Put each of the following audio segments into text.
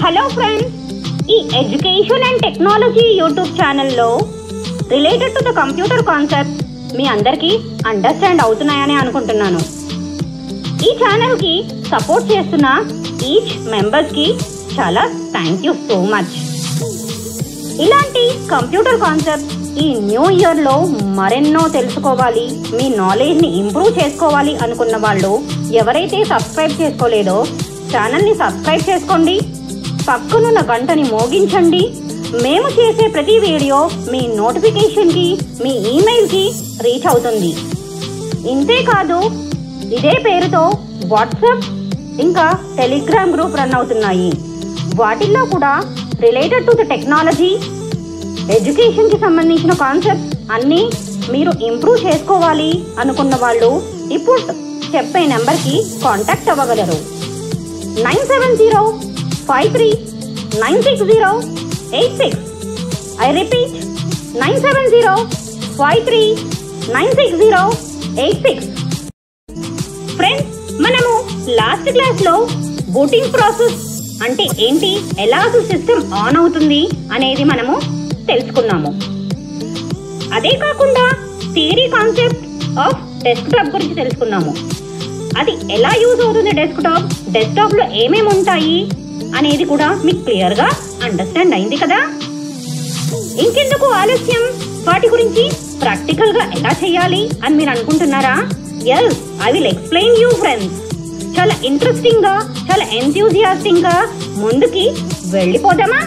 Hello friends ఈ education and technology YouTube ఛానల్లో related to the computer concept మీ అందరికీ అండర్స్టాండ్ అవుతున్నాయని అనుకుంటున్నాను ఈ ఛానల్కి సపోర్ట్ చేస్తున్న ఈచ్ మెంబర్స్కి చాలా థ్యాంక్ యూ సో మచ్ ఇలాంటి కంప్యూటర్ కాన్సెప్ట్ ఈ న్యూ ఇయర్లో మరెన్నో తెలుసుకోవాలి మీ నాలెడ్జ్ని ఇంప్రూవ్ చేసుకోవాలి అనుకున్న వాళ్ళు ఎవరైతే సబ్స్క్రైబ్ చేసుకోలేదో ఛానల్ని సబ్స్క్రైబ్ చేసుకోండి పక్కనున్న గంటని మోగించండి మేము చేసే ప్రతి వీడియో మీ నోటిఫికేషన్కి మీ ఈమెయిల్కి రీచ్ అవుతుంది ఇంతేకాదు ఇదే పేరుతో వాట్సాప్ ఇంకా టెలిగ్రామ్ గ్రూప్ రన్ అవుతున్నాయి వాటిల్లో కూడా రిలేటెడ్ టు ద టెక్నాలజీ ఎడ్యుకేషన్కి సంబంధించిన కాన్సెప్ట్స్ అన్నీ మీరు ఇంప్రూవ్ చేసుకోవాలి అనుకున్న వాళ్ళు ఇప్పుడు చెప్పే నెంబర్కి కాంటాక్ట్ అవ్వగలరు nine seven zero five three nine six zero eight six I repeat nine seven zero five three nine six zero eight six friends మనము లాస్ట్ క్లాస్లో బూటింగ్ ప్రాసెస్ అంటే ఏంటి ఎలా అసలు సిస్టమ్ ఆన్ అవుతుంది అనేది మనము తెలుసుకున్నాము అదే కాకుండా థియరీ కాన్సెప్ట్ ఆఫ్ డెస్క్టాప్ గురించి తెలుసుకున్నాము అది ఎలా యూజ్ అవుతుంది డెస్క్టాప్ డెస్క్టాప్లో ఏమేమి ఉంటాయి అనేది కూడా మీకు క్లియర్గా అండర్స్టాండ్ అయింది కదా ఇంకెందుకు ఆలస్యం వాటి గురించి ప్రాక్టికల్ గా ఎలా చేయాలి అని మీరు అనుకుంటున్నారా yes I will explain you friends చాలా ఇంట్రెస్టింగ్ గా చాలా ఎంతూజియాస్టింగ్ గా ముందుకి వెళ్ళిపోదామా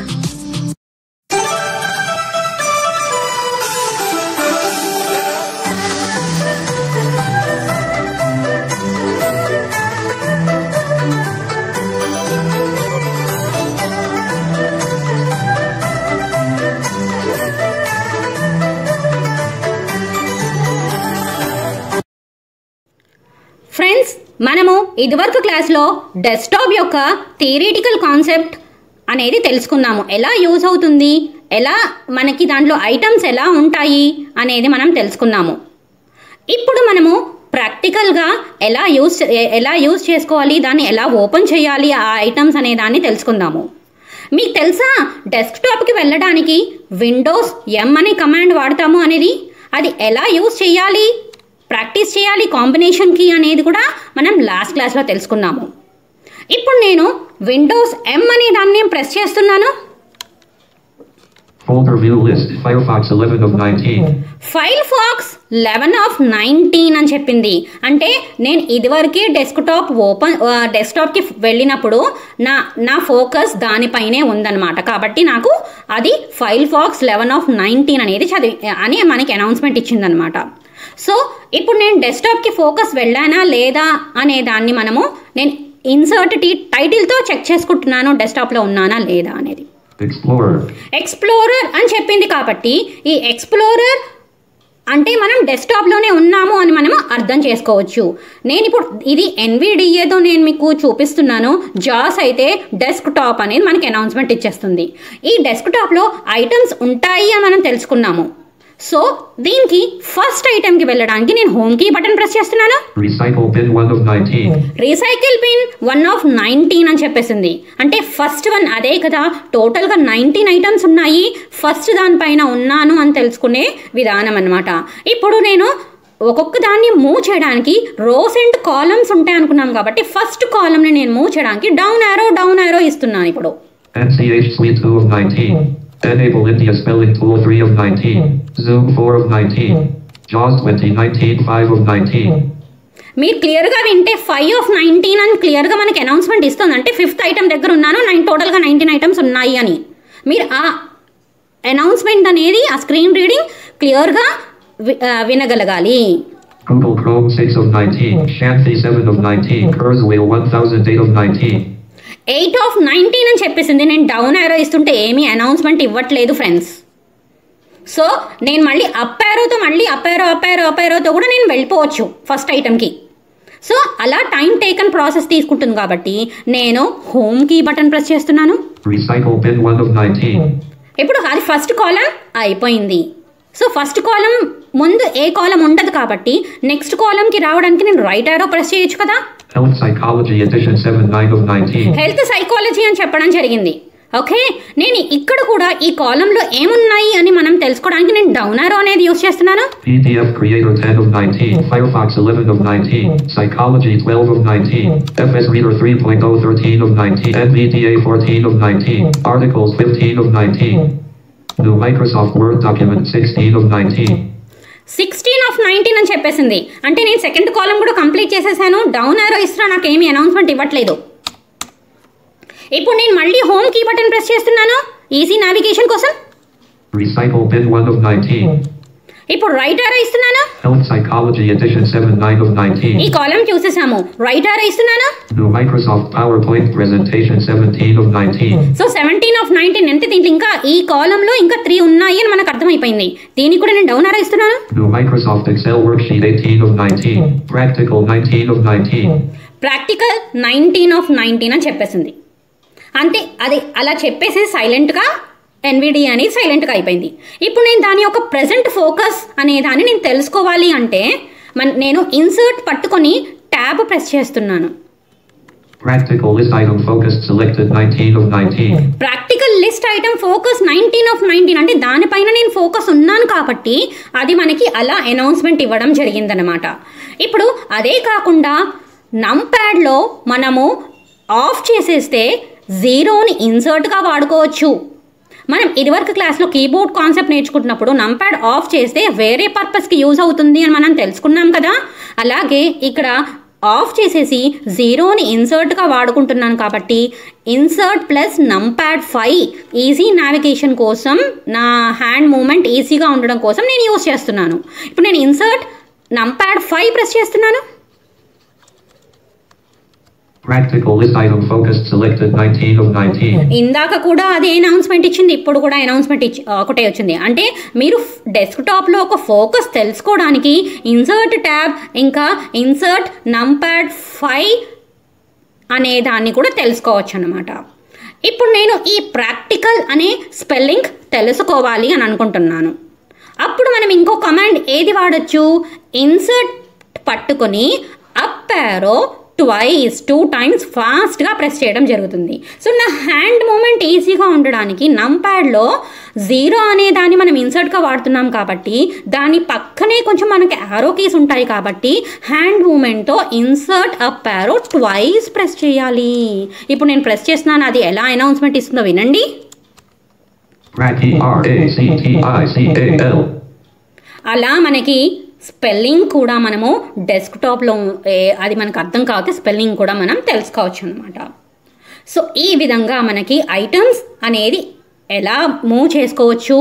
ఫ్రెండ్స్ మనము ఇదివరకు క్లాస్లో డెస్క్టాప్ యొక్క థియరిటికల్ కాన్సెప్ట్ అనేది తెలుసుకున్నాము ఎలా యూజ్ అవుతుంది ఎలా మనకి దాంట్లో ఐటమ్స్ ఎలా ఉంటాయి అనేది మనం తెలుసుకున్నాము ఇప్పుడు మనము ప్రాక్టికల్గా ఎలా యూజ్ ఎలా యూజ్ చేసుకోవాలి దాన్ని ఎలా ఓపెన్ చేయాలి ఆ ఐటమ్స్ అనే దాన్ని తెలుసుకుందాము మీకు తెలుసా డెస్క్టాప్కి వెళ్ళడానికి విండోస్ ఎం అనే కమాండ్ వాడతాము అనేది అది ఎలా యూజ్ చేయాలి ప్రాక్టీస్ చేయాలి కాంబినేషన్ కీ అనేది కూడా మనం లాస్ట్ క్లాస్లో తెలుసుకున్నాము ఇప్పుడు నేను విండోస్ ఎం అనే దాన్ని ప్రెస్ చేస్తున్నాను Folder view list Firefox 11 of 19. Firefox eleven of nineteen అని చెప్పింది అంటే నేను ఇదివరకే డెస్క్టాప్ ఓపెన్ డెస్క్టాప్కి వెళ్ళినప్పుడు నా నా ఫోకస్ దానిపైనే ఉందన్నమాట కాబట్టి నాకు అది Firefox eleven of nineteen అనేది చదివి అని మనకి అనౌన్స్మెంట్ ఇచ్చిందనమాట సో ఇప్పుడు నేను డెస్క్టాప్కి ఫోకస్ వెళ్ళానా లేదా అనే దాన్ని మనము నేను ఇన్సర్ట్ టీ టైటిల్తో చెక్ చేసుకుంటున్నాను డెస్క్టాప్లో ఉన్నానా లేదా అనేది Explorer. ఎక్స్ప్లోరర్ అని చెప్పింది కాబట్టి ఈ ఎక్స్ప్లోరర్ అంటే మనం డెస్క్టాప్లోనే ఉన్నాము అని మనము అర్థం చేసుకోవచ్చు నేను ఇప్పుడు ఇది ఎన్విడిఏతో నేను మీకు చూపిస్తున్నాను జాస్ అయితే డెస్క్ టాప్ అనేది మనకి అనౌన్స్మెంట్ ఇచ్చేస్తుంది ఈ డెస్క్టాప్లో ఐటమ్స్ ఉంటాయి అని మనం తెలుసుకున్నాము సో దీనికి ఫస్ట్ ఐటెంకి వెళ్ళడానికి నేను హోమ్ కీ బటన్ ప్రెస్ చేస్తున్నాను Recycle bin 1 of 19. Recycle bin one of nineteen అని చెప్పేసింది అంటే ఫస్ట్ వన్ అదే కదా టోటల్గా నైన్టీన్ ఐటమ్స్ ఉన్నాయి ఫస్ట్ దానిపైన ఉన్నాను అని తెలుసుకునే విధానం అనమాట ఇప్పుడు నేను ఒక్కొక్క దాన్ని మూవ్ చేయడానికి రోస్ అండ్ కాలమ్స్ ఉంటాయి అనుకున్నాం కాబట్టి ఫస్ట్ కాలమ్ని నేను మూవ్ చేయడానికి డౌన్ ఆరో డౌన్ ఆరో ఇస్తున్నాను ఇప్పుడు NCH Suite 2 of 19. Enable India Spelling Tool 3 of 19. Zoom 4 of 19. JAWS 2019 5 of 19. మీరు క్లియర్గా వింటే ఫైవ్ ఆఫ్ నైన్టీన్ అని క్లియర్గా మనకి అనౌన్స్మెంట్ ఇస్తుంది అంటే ఫిఫ్త్ ఐటమ్ దగ్గర ఉన్నాను నైన్ టోటల్గా నైన్టీన్ ఐటమ్స్ ఉన్నాయి అని మీరు ఆ అనౌన్స్మెంట్ అనేది ఆ స్క్రీన్ రీడింగ్ క్లియర్గా వి- ఆ, వినగలగాలి Google Chrome 6 of 19. Shanti 7 of 19. Kurzweil 1008 of 19. Eight of nineteen అని చెప్పేసింది నేను డౌన్ ఆరో ఇస్తుంటే ఏమీ అనౌన్స్మెంట్ ఇవ్వట్లేదు ఫ్రెండ్స్ సో నేను మళ్ళీ అప్ ఆరోతో మళ్ళీ అప్ ఆరో అప్ ఆరో అప్ ఆరోతో కూడా నేను వెళ్ళిపోవచ్చు ఫస్ట్ ఐటమ్కి సో అలా టైం టేకన్ ప్రాసెస్ తీసుకుంటుంది కాబట్టి నేను హోమ్ కీ బటన్ ప్రెస్ చేస్తున్నాను Recycle bin 1 of 19. ఇప్పుడు అది ఫస్ట్ కాలం అయిపోయింది సో ఫస్ట్ కాలం ముందు ఏ కాలం ఉండదు కాబట్టి నెక్స్ట్ కాలంకి రావడానికి నేను రైట్ ఆరో ప్రెస్ చేయొచ్చు కదా Health Psychology Edition 7 9 of 19. Health psychology అని చెప్పడం జరిగింది ఓకే నేను ఇక్కడ కూడా ఈ కాలంలో ఏమున్నాయి అని మనం తెలుసుకోవడానికి నేను డౌన్ ఆరో అనేది యూస్ చేస్తున్నాను PDF Creator 10 of 19. Firefox 11 of 19. Psychology 12 of 19. FS Reader 3.0 13 of 19. NVDA 14 of 19. Articles 15 of 19. New Microsoft Word document 16 of 19. Sixteen of nineteen అని చెప్పేసింది అంటే నేను సెకండ్ కాలం కూడా కంప్లీట్ చేసేసాను డౌన్ ఆరో ఇస్తున్నా నాకు ఏమీ అనౌన్స్మెంట్ ఇవ్వట్లేదు ఇప్పుడు నేను మళ్ళీ హోమ్ కీ బటన్ ప్రెస్ చేస్తున్నాను ఈజీ నావిగేషన్ కోసం Recycle Bin 1 of 19. ఇప్పుడు రైట్ ఆరో ఇస్తున్నాను Health Psychology Edition 7 9 of ఈ 19. కాలం చూసేసాము రైట్ ఆరో ఇస్తున్నాను New Microsoft PowerPoint Presentation 17 of 19. So seventeen of nineteen అంటే దీంట్లో ఇంకా ఈ కాలంలో ఇంకా త్రీ ఉన్నాయి అని మనకు అర్థమైపోయింది దీనికి కూడా నేను డౌన్ ఆరో ఇస్తున్నాను New Microsoft Excel Worksheet 18 of 19. Practical 19 of 19. Practical nineteen of nineteen అని చెప్పేసింది అంతే అది అలా చెప్పేసి సైలెంట్గా ఎన్విడి అనేది సైలెంట్గా అయిపోయింది ఇప్పుడు నేను దాని యొక్క ప్రజెంట్ ఫోకస్ అనే దాన్ని నేను తెలుసుకోవాలి అంటే మన నేను ఇన్సర్ట్ పట్టుకొని ట్యాబ్ ప్రెస్ చేస్తున్నాను Practical list item focused selected 19 of 19. Practical list item focus nineteen of nineteen అంటే దానిపైన నేను ఫోకస్ ఉన్నాను కాబట్టి అది మనకి అలా అనౌన్స్మెంట్ ఇవ్వడం జరిగిందనమాట ఇప్పుడు అదే కాకుండా నంప్యాడ్లో మనము ఆఫ్ చేసేస్తే జీరోని ఇన్సర్ట్గా వాడుకోవచ్చు మనం ఇదివరకు క్లాస్లో కీబోర్డ్ కాన్సెప్ట్ నేర్చుకుంటున్నప్పుడు నంప్యాడ్ ఆఫ్ చేస్తే వేరే పర్పస్కి యూజ్ అవుతుంది అని మనం తెలుసుకున్నాం కదా అలాగే ఇక్కడ ఆఫ్ చేసేసి జీరోని ఇన్సర్ట్గా వాడుకుంటున్నాను కాబట్టి insert plus numpad five easy navigation కోసం నా హ్యాండ్ మూమెంట్ ఈజీగా ఉండడం కోసం నేను యూజ్ చేస్తున్నాను ఇప్పుడు నేను ఇన్సర్ట్ నంప్యాడ్ ఫైవ్ ప్రెస్ చేస్తున్నాను Practical list item focused selected 19 of 19. ఇందాక కూడా అదే అనౌన్స్మెంట్ ఇచ్చింది ఇప్పుడు కూడా అనౌన్స్మెంట్ ఇచ్చి ఒకటే వచ్చింది అంటే మీరు డెస్క్టాప్లో ఒక ఫోకస్ తెలుసుకోవడానికి ఇన్సర్ట్ ట్యాబ్ ఇంకా ఇన్సర్ట్ నంప్యాడ్ ఫైవ్ అనే దాన్ని కూడా తెలుసుకోవచ్చు అనమాట ఇప్పుడు నేను ఈ ప్రాక్టికల్ అనే స్పెల్లింగ్ తెలుసుకోవాలి అని అనుకుంటున్నాను అప్పుడు మనం ఇంకో కమాండ్ ఏది వాడచ్చు ఇన్సర్ట్ పట్టుకొని up arrow twice two times ఫాస్ట్గా ప్రెస్ చేయడం జరుగుతుంది సో నా హ్యాండ్ మూమెంట్ ఈజీగా ఉండడానికి నంప్యాడ్లో జీరో అనే దాన్ని మనం ఇన్సర్ట్గా వాడుతున్నాం కాబట్టి దాని పక్కనే కొంచెం మనకి యారో కీస్ ఉంటాయి కాబట్టి హ్యాండ్ మూమెంట్తో insert up arrow twice press చేయాలి ఇప్పుడు నేను ప్రెస్ చేస్తున్నాను అది ఎలా అనౌన్స్మెంట్ ఇస్తుందో వినండి Prac E R A C T I C A L. అలా మనకి స్పెల్లింగ్ కూడా మనము డెస్క్టాప్లో ఏ- అది మనకు అర్థం కాకపోతే స్పెల్లింగ్ కూడా మనం తెలుసుకోవచ్చు అనమాట సో ఈ విధంగా మనకి ఐటమ్స్ అనేది ఎలా మూవ్ చేసుకోవచ్చు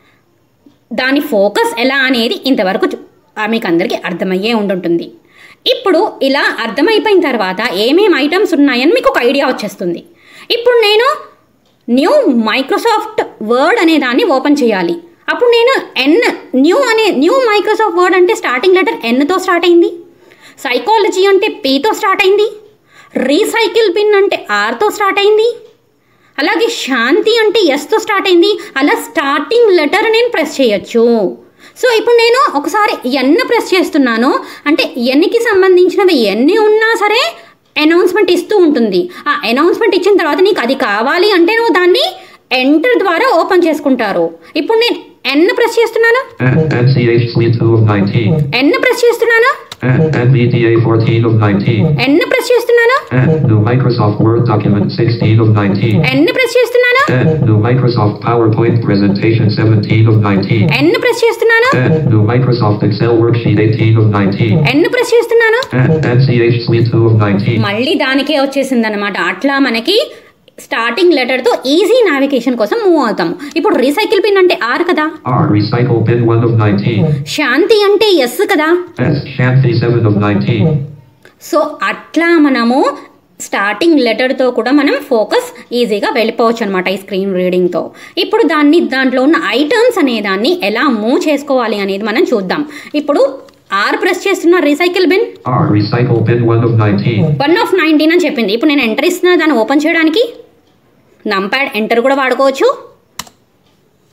దాని ఫోకస్ ఎలా అనేది ఇంతవరకు చు- ఆ మీకు అందరికీ అర్థమయ్యే ఉండుంటుంది ఇప్పుడు ఇలా అర్థమైపోయిన తర్వాత ఏమేమి ఐటమ్స్ ఉన్నాయని మీకు ఒక ఐడియా వచ్చేస్తుంది ఇప్పుడు నేను న్యూ మైక్రోసాఫ్ట్ వర్డ్ అనే దాన్ని ఓపెన్ చేయాలి అప్పుడు నేను ఎన్ న్యూ అనే న్యూ మైక్రోసాఫ్ట్ వర్డ్ అంటే స్టార్టింగ్ లెటర్ ఎన్తో స్టార్ట్ అయింది సైకాలజీ అంటే పీతో స్టార్ట్ అయింది రీసైకిల్ పిన్ అంటే ఆర్తో స్టార్ట్ అయింది అలాగే శాంతి అంటే ఎస్తో స్టార్ట్ అయింది అలా స్టార్టింగ్ లెటర్ నేను ప్రెస్ చేయొచ్చు సో ఇప్పుడు నేను ఒకసారి ఎన్ ప్రెస్ చేస్తున్నాను అంటే ఎన్కి సంబంధించినవి ఎన్ని ఉన్నా సరే అనౌన్స్మెంట్ ఇస్తూ ఉంటుంది ఆ అనౌన్స్మెంట్ ఇచ్చిన తర్వాత నీకు అది కావాలి అంటే నువ్వు దాన్ని ఎంటర్ ద్వారా ఓపెన్ చేసుకుంటారు ఇప్పుడు నేను ఎన్ ప్రెస్ చేస్తున్నాను N N C H Suite 2 of 19. N press చేస్తున్నాను N NVDA 14 of 19. N press చేస్తున్నాను N New Microsoft Word document 16 of 19. N press చేస్తున్నాను N New Microsoft PowerPoint presentation 17 of 19. N press చేస్తున్నాను N New Microsoft Excel worksheet 18 of 19. N press చేస్తున్నాను N NCH Suite 2 of 19. మళ్ళీ దానికే వచ్చేసింది అనమాట అట్లా మనకి స్టార్టింగ్ లెటర్తో ఈజీ నావిగేషన్ కోసం మూవ్ అవుతాము ఇప్పుడు రీసైకిల్ పిన్ అంటే ఆర్ కదా R Recycle Bin 1 of 19. Shanti అంటే ఎస్ కదా S Shanti 7 of 19. సో అట్లా మనము స్టార్టింగ్ లెటర్తో కూడా మనం ఫోకస్ ఈజీగా వెళ్ళిపోవచ్చు అనమాట ఈ స్క్రీన్ రీడింగ్తో ఇప్పుడు దాన్ని దాంట్లో ఉన్న ఐటమ్స్ అనే దాన్ని ఎలా మూవ్ చేసుకోవాలి అనేది మనం చూద్దాం ఇప్పుడు ఆర్ ప్రెస్ చేస్తున్న recycle bin R Recycle Bin 1 of 19. One of nineteen అని చెప్పింది ఇప్పుడు నేను ఎంటర్ ఇస్తున్నా దాన్ని ఓపెన్ చేయడానికి నంప్యాడ్ ఎంటర్ కూడా వాడుకోవచ్చు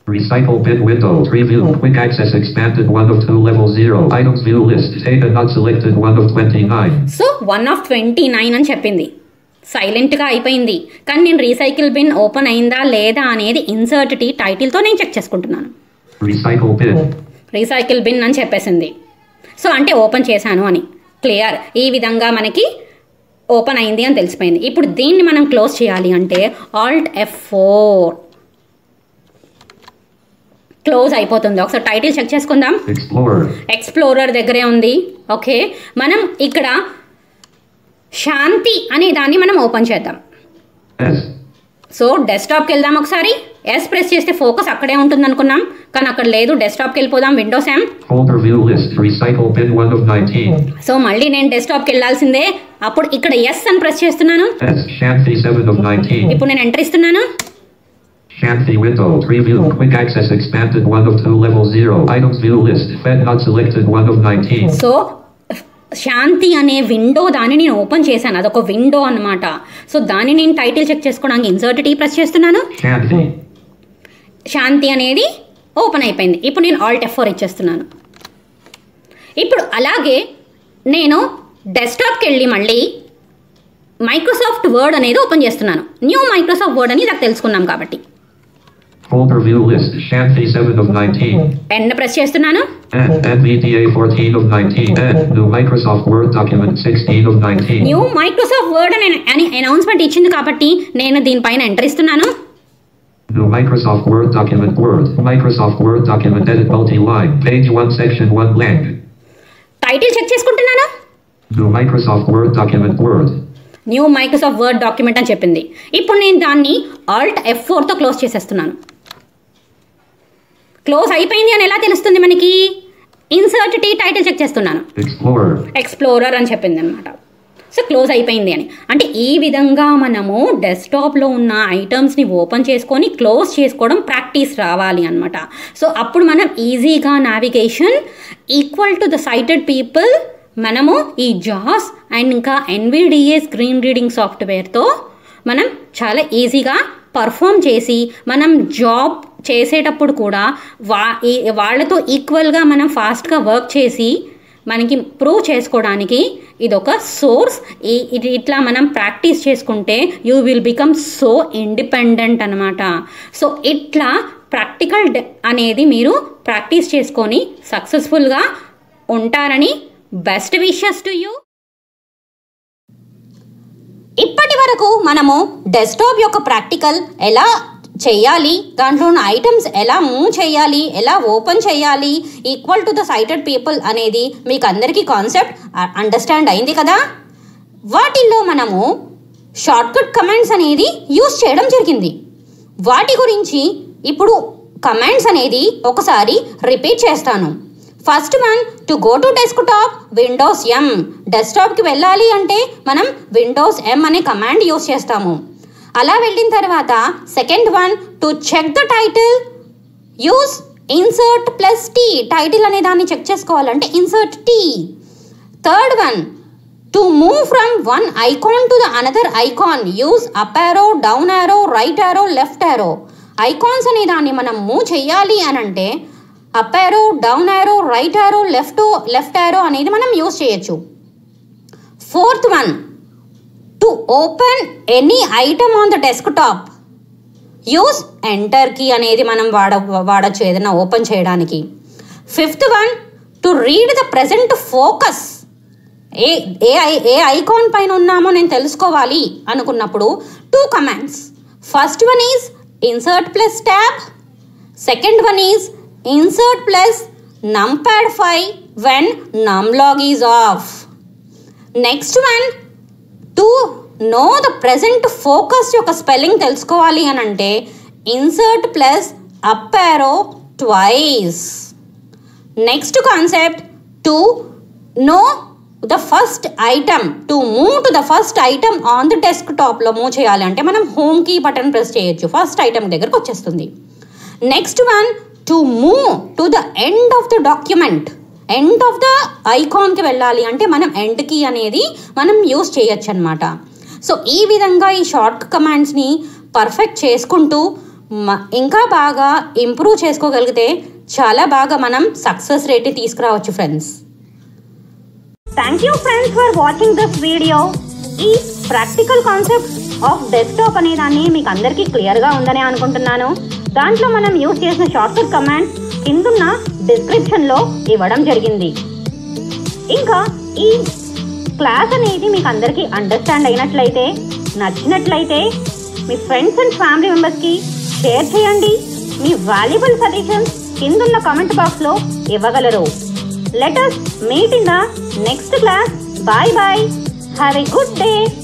Recycle bin window. Preview. Quick access expanded 1 of 2 level 0. Items view list. Data not selected 1 of 29. So one of twenty nine అని చెప్పింది సైలెంట్గా అయిపోయింది కానీ నేను రీసైకిల్ బిన్ ఓపెన్ అయిందా లేదా అనేది ఇన్సర్ట్ టీ టైటిల్తో నేను చెక్ చేసుకుంటున్నాను Recycle bin. రీసైకిల్ బిన్ అని చెప్పేసింది సో అంటే ఓపెన్ చేశాను అని క్లియర్ ఈ విధంగా మనకి ఓపెన్ అయింది అని తెలిసిపోయింది ఇప్పుడు దీన్ని మనం క్లోజ్ చేయాలి అంటే ఆల్ట్ ఎఫ్ ఫోర్ క్లోజ్ అయిపోతుంది ఒకసారి టైటిల్ చెక్ చేసుకుందాం Explorer. ఎక్స్ప్లోరర్ దగ్గరే ఉంది ఓకే మనం ఇక్కడ శాంతి అనే దాన్ని మనం ఓపెన్ చేద్దాం S. సో డెస్క్టాప్కి వెళ్దాం ఒకసారి ఎస్ ప్రెస్ చేస్తే ఫోకస్ అక్కడే ఉంటుంది అనుకున్నాం కానీ అక్కడ లేదు డెస్క్టాప్కి వెళ్ళిపోదాం Windows M Folder view list. Recycle bin 1 of 19. సో మళ్ళీ నేను డెస్క్టాప్కి వెళ్ళాల్సిందే అప్పుడు ఇక్కడ ఎస్ అని ప్రెస్ చేస్తున్నాను S. Shanti 7 of 19. ఇప్పుడు నేను ఎంటర్ ఇస్తున్నాను Shanti window. Preview. Quick access expanded 1 of 2 level 0. Items view list. Fed not selected 1 of 19. So Shanti అనే విండో దాన్ని నేను ఓపెన్ చేశాను అదొక విండో అన్నమాట సో దాన్ని నేను టైటిల్ చెక్ చేసుకోవడానికి ఇన్సర్ట్ టీ ప్రెస్ చేస్తున్నాను Shanti. శాంతి అనేది ఓపెన్ అయిపోయింది ఇప్పుడు నేను ఆల్ట్ ఎఫ్ ఫోర్ ఇచ్చేస్తున్నాను ఇప్పుడు అలాగే నేను డెస్క్టాప్కి వెళ్ళి మళ్ళీ మైక్రోసాఫ్ట్ వర్డ్ అనేది ఓపెన్ చేస్తున్నాను న్యూ మైక్రోసాఫ్ట్ వర్డ్ అని నాకు తెలుసుకున్నాం కాబట్టి Folder view list. Shanti 7 of 19. N press చేస్తున్నాను N. NVDA 14 of 19. N. New Microsoft Word document 16 of 19. New Microsoft Word అని అని అనౌన్స్మెంట్ ఇచ్చింది కాబట్టి నేను దీనిపైన ఎంటర్ ఇస్తున్నాను New Microsoft Word document Word. Microsoft Word document edit multi-line. Page 1 section 1 blank. Title check చేసుకుంటున్నాను New Microsoft Word document Word. New Microsoft Word document అని చెప్పింది ఇప్పుడు నేను దాన్ని ఆల్ట్ ఎఫ్ ఫోర్తో క్లోజ్ చేసేస్తున్నాను క్లోజ్ అయిపోయింది అని ఎలా తెలుస్తుంది మనకి ఇన్సర్ట్ టీ టైటిల్ చెక్ చేస్తున్నాను Explorer. ఎక్స్ప్లోరర్ అని చెప్పింది అనమాట సో క్లోజ్ అయిపోయింది అని అంటే ఈ విధంగా మనము డెస్క్టాప్లో ఉన్న ఐటమ్స్ని ఓపెన్ చేసుకొని క్లోజ్ చేసుకోవడం ప్రాక్టీస్ రావాలి అనమాట సో అప్పుడు మనం ఈజీగా navigation equal to the sighted people మనము ఈ జాస్ అండ్ ఇంకా ఎన్విడిఏ స్క్రీన్ రీడింగ్ సాఫ్ట్వేర్తో మనం చాలా ఈజీగా పర్ఫామ్ చేసి మనం జాబ్ చేసేటప్పుడు కూడా వా ఈ వాళ్ళతో ఈక్వల్గా మనం ఫాస్ట్గా వర్క్ చేసి మనకి ప్రూవ్ చేసుకోవడానికి ఇది ఒక సోర్స్ ఈ ఇది ఇట్లా మనం ప్రాక్టీస్ చేసుకుంటే you will become so independent అనమాట సో ఇట్లా ప్రాక్టికల్ అనేది మీరు ప్రాక్టీస్ చేసుకొని సక్సెస్ఫుల్గా ఉంటారని బెస్ట్ విషెస్ టు యూ ఇప్పటి వరకు మనము డెస్క్టాప్ యొక్క ప్రాక్టికల్ ఎలా చేయాలి దాంట్లో ఉన్న ఐటమ్స్ ఎలా మూవ్ చేయాలి ఎలా ఓపెన్ చేయాలి equal to the sighted people అనేది మీకు అందరికీ కాన్సెప్ట్ అండర్స్టాండ్ అయింది కదా వాటిల్లో మనము షార్ట్కట్ కమాండ్స్ అనేది యూస్ చేయడం జరిగింది వాటి గురించి ఇప్పుడు కమాండ్స్ అనేది ఒకసారి రిపీట్ చేస్తాను first one to go to desktop Windows M డెస్క్టాప్కి వెళ్ళాలి అంటే మనం విండోస్ ఎం అనే కమాండ్ యూస్ చేస్తాము అలా వెళ్ళిన తర్వాత second one to check the title use insert plus T title అనే దాన్ని చెక్ చేసుకోవాలంటే insert T third one to move from one icon to the another icon use up arrow down arrow right arrow left arrow icons అనే దాన్ని మనం move చేయాలి అని అంటే up arrow down arrow right arrow left left arrow అనేది మనం use చేయొచ్చు fourth one to open any item on the desktop use enter key అనేది మనం వాడ వాడచ్చు ఏదైనా ఓపెన్ చేయడానికి fifth one to read the present focus A A I A icon పైన ఉన్నామో నేను తెలుసుకోవాలి అనుకున్నప్పుడు two commands first one is insert plus tab second one is insert plus numpad 5 when numlog is off next one to know the present focus యొక్క spelling తెలుసుకోవాలి అని అంటే insert plus up arrow twice next concept to know the first item to move to the first item on the డెస్క్ టాప్లో move చేయాలి అంటే మనం home key button press చేయొచ్చు ఫస్ట్ ఐటమ్ దగ్గరకు వచ్చేస్తుంది next one to move to the end of the document end of the ఐకాన్కి వెళ్ళాలి అంటే మనం ఎండ్ కీ అనేది మనం యూస్ చేయొచ్చు అనమాట సో ఈ విధంగా ఈ షార్ట్ కమాండ్స్ని పర్ఫెక్ట్ చేసుకుంటూ మ- ఇంకా బాగా ఇంప్రూవ్ చేసుకోగలిగితే చాలా బాగా మనం సక్సెస్ రేట్ తీసుకురావచ్చు friends thank you friends for watching this video ఈ ప్రాక్టికల్ కాన్సెప్ట్ ఆఫ్ డెస్క్టాప్ అనే దాన్ని మీకు అందరికీ క్లియర్గా ఉందని అనుకుంటున్నాను దాంట్లో మనం యూజ్ చేసిన షార్ట్కట్ కమాండ్ కిందున్న డిస్క్రిప్షన్లో ఇవ్వడం జరిగింది ఇంకా ఈ క్లాస్ అనేది మీకు అందరికీ అండర్స్టాండ్ అయినట్లయితే నచ్చినట్లయితే మీ ఫ్రెండ్స్ అండ్ ఫ్యామిలీ మెంబర్స్కి షేర్ చేయండి మీ వాల్యుబుల్ సజెషన్స్ కిందున్న కామెంట్ బాక్స్లో ఇవ్వగలరు let us meet in the next class. Bye bye. Have a good day.